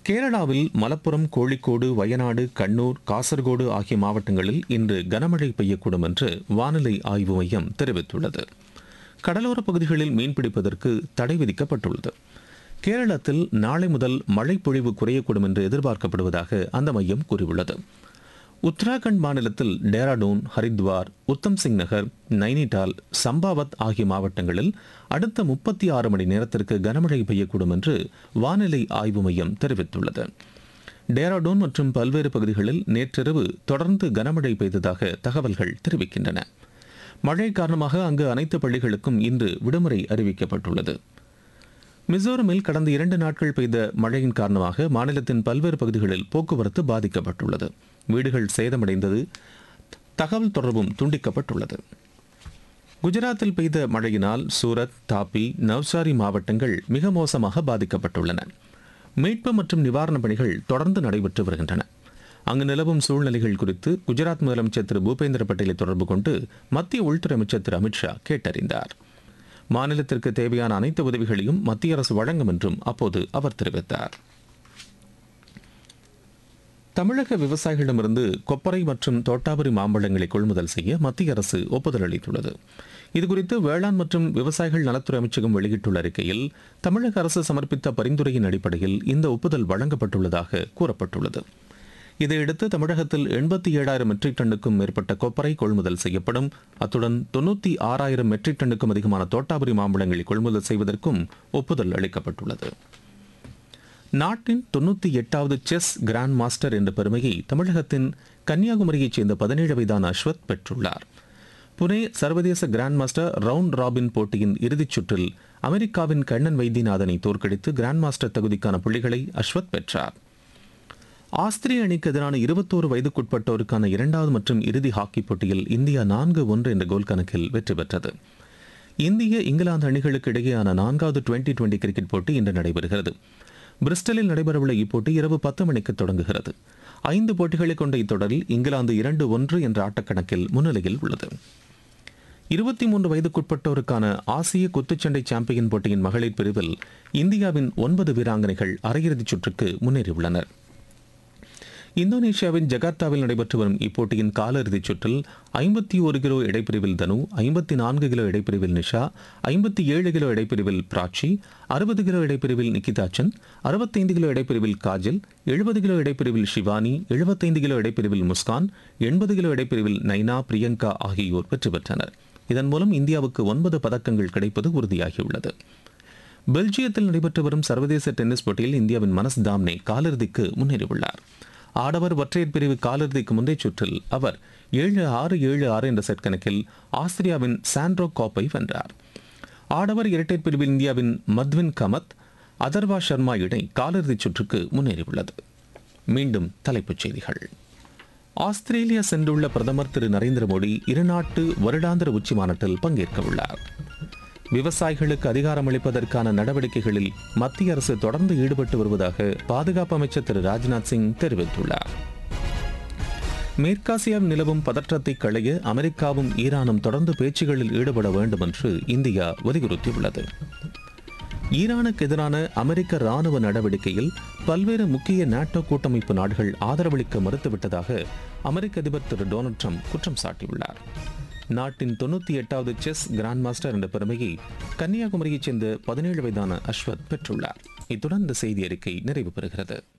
கேரளாவில் மலப்புரம் கோழிக்கோடு வயநாடு கண்ணூர் காசர்கோடு ஆகிய மாவட்டங்களில் இன்று கனமழை பெய்யக்கூடும் என்று வானிலை ஆய்வு மையம் தெரிவித்துள்ளது கடலோரப் பகுதிகளில் மீன்பிடிப்பதற்கு தடை விதிக்கப்பட்டுள்ளது கேரளத்தில் நாளை முதல் மழை பொழிவு குறையக்கூடும் என்று எதிர்பார்க்கப்படுவதாக அந்த மையம் கூறியுள்ளது உத்தராகண்ட் மாநிலத்தில் டேராடூன் ஹரித்வார் உத்தம் சிங் நகர் நைனிடால் சம்பாவத் ஆகிய மாவட்டங்களில் அடுத்த முப்பத்தி ஆறு மணி நேரத்திற்கு கனமழை பெய்யக்கூடும் என்று வானிலை ஆய்வு மையம் தெரிவித்துள்ளது டேராடூன் மற்றும் பல்வேறு பகுதிகளில் நேற்றிரவு தொடர்ந்து கனமழை பெய்ததாக தகவல்கள் தெரிவிக்கின்றன மழை காரணமாக அங்கு அனைத்து பள்ளிகளுக்கும் இன்று விடுமுறை அறிவிக்கப்பட்டுள்ளது மிசோரமில் கடந்த இரண்டு நாட்கள் பெய்த மழையின் காரணமாக மாநிலத்தின் பல்வேறு பகுதிகளில் போக்குவரத்து பாதிக்கப்பட்டுள்ளது வீடுகள் சேதமடைந்தது தகவல் தொடர்பும் துண்டிக்கப்பட்டுள்ளது குஜராத்தில் பெய்த மழையினால் சூரத் தாப்பி நவ்சாரி மாவட்டங்கள் மிக மோசமாக பாதிக்கப்பட்டுள்ளன மீட்பு மற்றும் நிவாரணப் பணிகள் தொடர்ந்து நடைபெற்று வருகின்றன அங்கு நிலவும் சூழ்நிலைகள் குறித்து குஜராத் முதலமைச்சர் திரு பூபேந்திர பட்டேலை தொடர்பு கொண்டு மத்திய உள்துறை அமைச்சர் திரு அமித்ஷா கேட்டறிந்தார் மாநிலத்திற்கு தேவையான அனைத்து உதவிகளையும் மத்திய அரசு வழங்கும் என்றும் அப்போது அவர் தெரிவித்தார் தமிழக விவசாயிகளிடமிருந்து கொப்பரை மற்றும் தோட்டாபுரி மாம்பழங்களை கொள்முதல் செய்ய மத்திய அரசு ஒப்புதல் அளித்துள்ளது இதுகுறித்து வேளாண் மற்றும் விவசாயிகள் நலத்துறை அமைச்சகம் வெளியிட்டுள்ள அறிக்கையில் தமிழக அரசு சமர்ப்பித்த பரிந்துரையின் அடிப்படையில் இந்த ஒப்புதல் வழங்கப்பட்டுள்ளதாக கூறப்பட்டுள்ளது இதையடுத்து தமிழகத்தில் எண்பத்தி ஏழாயிரம் மெட்ரிக் டன்னுக்கும் மேற்பட்ட கொப்பரை கொள்முதல் செய்யப்படும் அத்துடன் தொண்ணூற்றி ஆறாயிரம் மெட்ரிக் டன்னுக்கும் அதிகமான தோட்டாபுரி மாம்பழங்களை கொள்முதல் செய்வதற்கும் ஒப்புதல் அளிக்கப்பட்டுள்ளது நாட்டின் தொண்ணூற்றி எட்டாவது செஸ் கிராண்ட் மாஸ்டர் என்ற பெருமையை தமிழகத்தின் கன்னியாகுமரியைச் சேர்ந்த பதினேழு வயதான அஸ்வத் பெற்றுள்ளார் புனே சர்வதேச கிராண்ட் மாஸ்டர் ரவுண்ட் ராபின் போட்டியின் இறுதிச் சுற்றில் அமெரிக்காவின் கண்ணன் வைத்தியநாதனை தோற்கடித்து கிராண்ட் மாஸ்டர் தகுதிக்கான புள்ளிகளை அஸ்வத் பெற்றார் ஆஸ்திரிய அணிக்கு எதிரான இருபத்தோரு வயதுக்குட்பட்டோருக்கான இரண்டாவது மற்றும் இறுதி ஹாக்கி போட்டியில் இந்தியா நான்கு ஒன்று என்ற கோல் கணக்கில் வெற்றி பெற்றது இந்திய இங்கிலாந்து அணிகளுக்கு இடையேயான நான்காவது டுவெண்டி டுவெண்டி கிரிக்கெட் போட்டி இன்று நடைபெறுகிறது பிரிஸ்டலில் நடைபெறவுள்ள இப்போட்டி இரவு பத்து மணிக்கு தொடங்குகிறது ஐந்து போட்டிகளை கொண்ட இத்தொடரில் இங்கிலாந்து இரண்டு ஒன்று என்ற ஆட்டக்கணக்கில் முன்னிலையில் உள்ளது இருபத்தி மூன்று வயதுக்குட்பட்டோருக்கான ஆசிய குத்துச்சண்டை சாம்பியன் போட்டியின் மகளிர் பிரிவில் இந்தியாவின் ஒன்பது வீராங்கனைகள் அரையிறுதிச் சுற்றுக்கு முன்னேறியுள்ளனர் இந்தோனேஷியாவின் ஜகார்த்தாவில் நடைபெற்று வரும் இப்போட்டியின் காலிறுதிச் சுற்றில் ஐம்பத்தி ஒரு கிலோ இடைப்பிரிவில் தனு ஐம்பத்தி நான்கு கிலோ இடைப்பிரிவில் நிஷா ஐம்பத்தி ஏழு கிலோ இடைப்பிரிவில் பிராச்சி அறுபது கிலோ இடைப்பிரிவில் நிக்கிதாச்சன் அறுபத்தைந்து கிலோ இடைப்பிரிவில் காஜல் எழுபது கிலோ இடைப்பிரிவில் ஷிவானி எழுபத்தைந்து கிலோ இடைப்பிரிவில் முஸ்கான் எண்பது கிலோ இடைப்பிரிவில் நைனா பிரியங்கா ஆகியோர் வெற்றி பெற்றனர் இதன் மூலம் இந்தியாவுக்கு ஒன்பது பதக்கங்கள் கிடைப்பது உறுதியாகியுள்ளது பெல்ஜியத்தில் நடைபெற்று வரும் சர்வதேச டென்னிஸ் போட்டியில் இந்தியாவின் மனஸ் தாம்னே காலிறுதிக்கு முன்னேறியுள்ளார் ஆடவர் ஒற்றையர் பிரிவு காலிறுதிக்கு முந்தைய சுற்றில் அவர் ஏழு ஆறு ஏழு ஆறு என்ற செட் கணக்கில் ஆஸ்திரியாவின் சாண்ட்ரோ காப்பை வென்றார் ஆடவர் இரட்டையர் பிரிவில் இந்தியாவின் மத்வின் கமத் அதர்வா சர்மா இணை காலிறுதிச் சுற்றுக்கு முன்னேறியுள்ளது மீண்டும் தலைப்புச் செய்திகள் ஆஸ்திரேலியா சென்றுள்ள பிரதமர் திரு நரேந்திர மோடி இருநாட்டு வருடாந்திர உச்சி மாநாட்டில் பங்கேற்க உள்ளார் விவசாயிகளுக்கு அதிகாரம் அளிப்பதற்கான நடவடிக்கைகளில் மத்திய அரசு தொடர்ந்து ஈடுபட்டு வருவதாக பாதுகாப்பு அமைச்சர் திரு ராஜ்நாத் சிங் தெரிவித்துள்ளார் மேற்காசியாவில் நிலவும் பதற்றத்தை களைய அமெரிக்காவும் ஈரானும் தொடர்ந்து பேச்சுகளில் ஈடுபட வேண்டும் என்று இந்தியா வலியுறுத்தியுள்ளது ஈரானுக்கு எதிரான அமெரிக்க ராணுவ நடவடிக்கையில் பல்வேறு முக்கிய நாட்டோ கூட்டமைப்பு நாடுகள் ஆதரவளிக்க மறுத்துவிட்டதாக அமெரிக்க அதிபர் திரு டொனால்ட் ட்ரம்ப் குற்றம் சாட்டியுள்ளார் நாட்டின் தொண்ணூற்றி எட்டாவது செஸ் கிராண்ட் மாஸ்டர் என்ற பெருமையை கன்னியாகுமரியைச் சேர்ந்த பதினேழு வயதான அஸ்வத் பெற்றுள்ளார் இத்துடன் இந்த செய்தி அறிக்கை நிறைவு பெறுகிறது